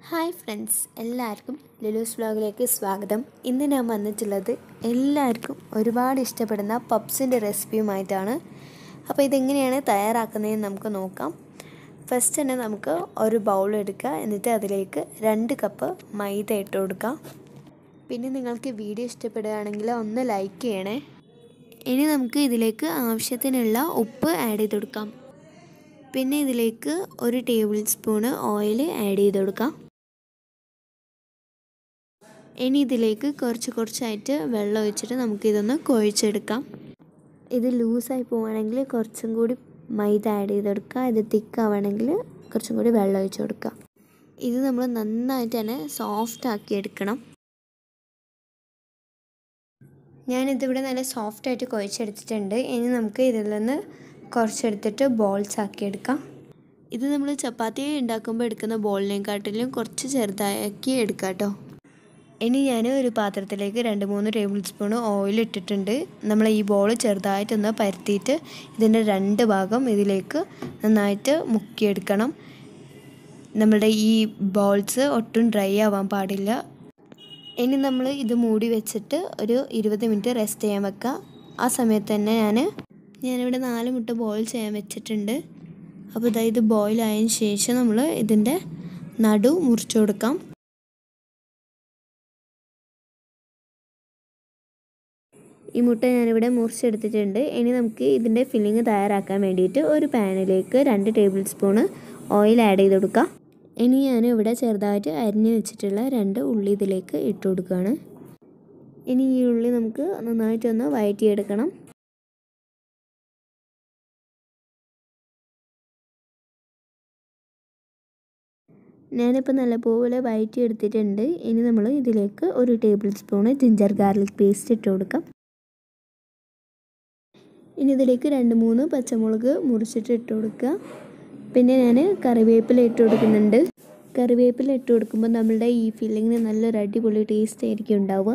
hi friends എല്ലാവർക്കും ലുലൂസ് വ്ലോഗിലേക്ക് സ്വാഗതം ഇന്ന് ഞാൻ വന്നിട്ടുള്ളത് എല്ലാവർക്കും ഒരുപാട് ഇഷ്ടപ്പെടുന്ന പപ്സിൻ്റെ റെസിപ്പിയുമായിട്ടാണ് അപ്പോൾ ഇതെങ്ങനെയാണ് തയ്യാറാക്കുന്നതെന്ന് നമുക്ക് നോക്കാം ഫസ്റ്റ് തന്നെ നമുക്ക് ഒരു ബൗൾ എടുക്കുക എന്നിട്ട് അതിലേക്ക് രണ്ട് കപ്പ് മൈദ ഇട്ട് കൊടുക്കാം പിന്നെ നിങ്ങൾക്ക് വീഡിയോ ഇഷ്ടപ്പെടുകയാണെങ്കിൽ ഒന്ന് ലൈക്ക് ചെയ്യണേ ഇനി നമുക്ക് ഇതിലേക്ക് ആവശ്യത്തിനുള്ള ഉപ്പ് ആഡ് ചെയ്ത് കൊടുക്കാം പിന്നെ ഇതിലേക്ക് ഒരു ടേബിൾ സ്പൂണ് ഓയിൽ ആഡ് ചെയ്ത് കൊടുക്കാം ഇനി ഇതിലേക്ക് കുറച്ച് കുറച്ചായിട്ട് വെള്ളം ഒഴിച്ചിട്ട് നമുക്കിതൊന്ന് കുഴച്ചെടുക്കാം ഇത് ലൂസായി പോവുകയാണെങ്കിൽ കുറച്ചും കൂടി മൈദ ആഡ് ചെയ്ത് കൊടുക്കുക ഇത് തിക്കാവുകയാണെങ്കിൽ കുറച്ചും കൂടി വെള്ളം ഒഴിച്ച് കൊടുക്കുക ഇത് നമ്മൾ നന്നായിട്ട് തന്നെ സോഫ്റ്റ് ആക്കി എടുക്കണം ഞാനിതിവിടെ നല്ല സോഫ്റ്റായിട്ട് കുഴച്ചെടുത്തിട്ടുണ്ട് ഇനി നമുക്ക് ഇതിൽ നിന്ന് കുറച്ചെടുത്തിട്ട് ബോൾസ് ആക്കി എടുക്കാം ഇത് നമ്മൾ ചപ്പാത്തി ഉണ്ടാക്കുമ്പോൾ എടുക്കുന്ന ബോളിനെക്കാട്ടിലും കുറച്ച് ചെറുതാക്കി എടുക്കാം കേട്ടോ ഇനി ഞാൻ ഒരു പാത്രത്തിലേക്ക് രണ്ട് മൂന്ന് ടേബിൾ സ്പൂൺ ഓയിൽ ഇട്ടിട്ടുണ്ട് നമ്മൾ ഈ ബോൾ ചെറുതായിട്ടൊന്ന് പരത്തിയിട്ട് ഇതിൻ്റെ രണ്ട് ഭാഗം ഇതിലേക്ക് നന്നായിട്ട് മുക്കിയെടുക്കണം നമ്മുടെ ഈ ബോൾസ് ഒട്ടും ഡ്രൈ ആവാൻ പാടില്ല ഇനി നമ്മൾ ഇത് മൂടി വെച്ചിട്ട് ഒരു ഇരുപത് മിനിറ്റ് റെസ്റ്റ് ചെയ്യാൻ വെക്കുക ആ സമയത്ത് തന്നെ ഞാൻ ഞാനിവിടെ നാല് മുട്ട ബോയിൽ ചെയ്യാൻ വെച്ചിട്ടുണ്ട് അപ്പോൾ ഇതാ ഇത് ബോയിൽ ആയതിന് ശേഷം നമ്മൾ ഇതിൻ്റെ നടു മുറിച്ചു കൊടുക്കാം ഈ മുട്ട ഞാനിവിടെ മുറിച്ചെടുത്തിട്ടുണ്ട് ഇനി നമുക്ക് ഇതിൻ്റെ ഫില്ലിങ് തയ്യാറാക്കാൻ വേണ്ടിയിട്ട് ഒരു പാനിലേക്ക് രണ്ട് ടേബിൾ സ്പൂണ് ഓയിൽ ആഡ് ചെയ്ത് കൊടുക്കാം ഇനി ഞാൻ ഇവിടെ ചെറുതായിട്ട് അരിഞ്ഞ് വെച്ചിട്ടുള്ള രണ്ട് ഉള്ളി ഇതിലേക്ക് ഇട്ട് കൊടുക്കുകയാണ് ഇനി ഈ ഉള്ളി നമുക്ക് നന്നായിട്ടൊന്ന് വഴറ്റിയെടുക്കണം ഞാനിപ്പോൾ നല്ലപോലെ വഴറ്റി എടുത്തിട്ടുണ്ട് ഇനി നമ്മൾ ഇതിലേക്ക് ഒരു tablespoon ginger garlic paste ഇട്ട് കൊടുക്കാം ഇനി ഇതിലേക്ക് രണ്ട് മൂന്ന് പച്ചമുളക് മുറിച്ചിട്ട് ഇട്ട് കൊടുക്കുക പിന്നെ ഞാൻ കറിവേപ്പില ഇട്ട് കൊടുക്കുന്നുണ്ട് കറിവേപ്പില ഇട്ട് കൊടുക്കുമ്പോൾ നമ്മളുടെ ഈ ഫില്ലിങ്ങിന് നല്ലൊരു അടിപൊളി ടേസ്റ്റ് ആയിരിക്കും ഉണ്ടാവുക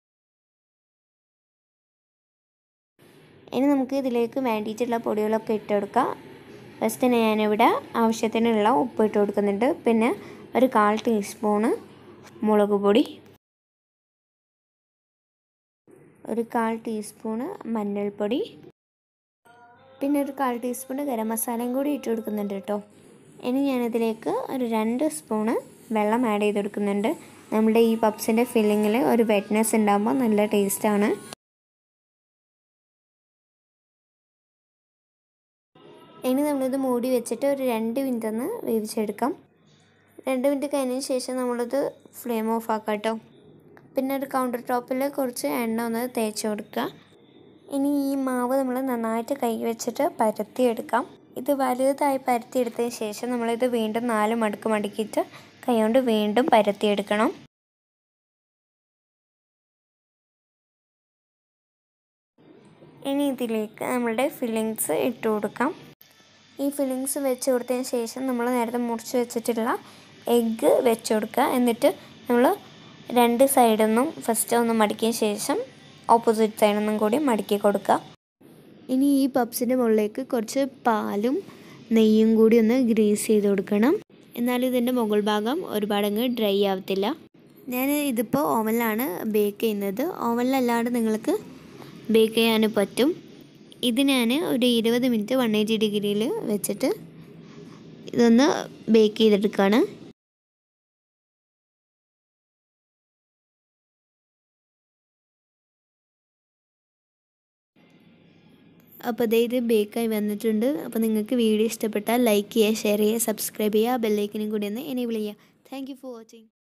ഇനി നമുക്ക് ഇതിലേക്ക് വേണ്ടിയിട്ടുള്ള പൊടികളൊക്കെ ഇട്ട് കൊടുക്കാം ഫസ്റ്റ് ഞാനിവിടെ ആവശ്യത്തിനുള്ള ഉപ്പ് ഇട്ട് കൊടുക്കുന്നുണ്ട് പിന്നെ ഒരു കാൽ ടീസ്പൂണ് മുളക് പൊടി ഒരു കാൽ ടീസ്പൂണ് മഞ്ഞൾപ്പൊടി പിന്നെ ഒരു കാൽ ടീസ്പൂൺ ഗരം മസാലയും കൂടി ഇട്ട് കൊടുക്കുന്നുണ്ട് കേട്ടോ ഇനി ഞാനിതിലേക്ക് ഒരു രണ്ട് സ്പൂണ് വെള്ളം ആഡ് ചെയ്ത് കൊടുക്കുന്നുണ്ട് നമ്മുടെ ഈ പപ്സിൻ്റെ ഫില്ലിങ്ങിൽ ഒരു വെറ്റ്നെസ് ഉണ്ടാകുമ്പോൾ നല്ല ടേസ്റ്റാണ് ഇനി നമ്മളിത് മൂടി വെച്ചിട്ട് ഒരു രണ്ട് മിനിറ്റ് ഒന്ന് വേവിച്ചെടുക്കാം രണ്ട് മിനിറ്റ് കഴിഞ്ഞതിന് ശേഷം നമ്മളിത് ഫ്ലെയിം ഓഫ് ആക്കാം കേട്ടോ പിന്നെ ഒരു കൗണ്ടർ ടോപ്പിൽ കുറച്ച് എണ്ണ ഒന്ന് തേച്ച് കൊടുക്കുക ഇനി ഈ മാവ് നമ്മൾ നന്നായിട്ട് കൈ വെച്ചിട്ട് പരത്തിയെടുക്കാം ഇത് വലുതായി പരത്തിയെടുത്തതിന് ശേഷം നമ്മളിത് വീണ്ടും നാല് മടക്ക് മടക്കിയിട്ട് കൈകൊണ്ട് വീണ്ടും പരത്തിയെടുക്കണം ഇനി ഇതിലേക്ക് നമ്മളുടെ ഫില്ലിങ്സ് ഇട്ട് കൊടുക്കാം ഈ ഫില്ലിങ്സ് വെച്ച് കൊടുത്തതിന് ശേഷം നമ്മൾ നേരത്തെ മുറിച്ച് വെച്ചിട്ടുള്ള എഗ്ഗ് വെച്ച് കൊടുക്കുക എന്നിട്ട് നമ്മൾ രണ്ട് സൈഡിൽ നിന്നും ഫസ്റ്റ് ഒന്ന് മടക്കിയ ശേഷം ഓപ്പോസിറ്റ് സൈഡിൽ നിന്നും കൂടി മടക്കി കൊടുക്കുക ഇനി ഈ പപ്സിൻ്റെ മുകളിലേക്ക് കുറച്ച് പാലും നെയ്യും കൂടി ഒന്ന് ഗ്രീസ് ചെയ്ത് കൊടുക്കണം എന്നാലും ഇതിൻ്റെ മുകൾ ഭാഗം ഒരുപാടങ്ങ് ഡ്രൈ ആവത്തില്ല ഞാൻ ഇതിപ്പോൾ ഓവനിലാണ് ബേക്ക് ചെയ്യുന്നത് ഓവനിലല്ലാണ്ട് നിങ്ങൾക്ക് ബേക്ക് ചെയ്യാൻ പറ്റും ഇത് ഞാൻ ഒരു ഇരുപത് മിനിറ്റ് വൺ എയ്റ്റി ഡിഗ്രിയിൽ വെച്ചിട്ട് ഇതൊന്ന് ബേക്ക് ചെയ്തെടുക്കുകയാണ് അപ്പോൾ അതേ ഇത് ബേക്കായി വന്നിട്ടുണ്ട് അപ്പോൾ നിങ്ങൾക്ക് വീഡിയോ ഇഷ്ടപ്പെട്ടാൽ ലൈക്ക് ചെയ്യുക ഷെയർ ചെയ്യുക സബ്സ്ക്രൈബ് ചെയ്യുക ബെല്ലൈക്കനും കൂടി ഒന്ന് എനേബിൾ ചെയ്യുക താങ്ക് യു ഫോർ വാച്ചിങ്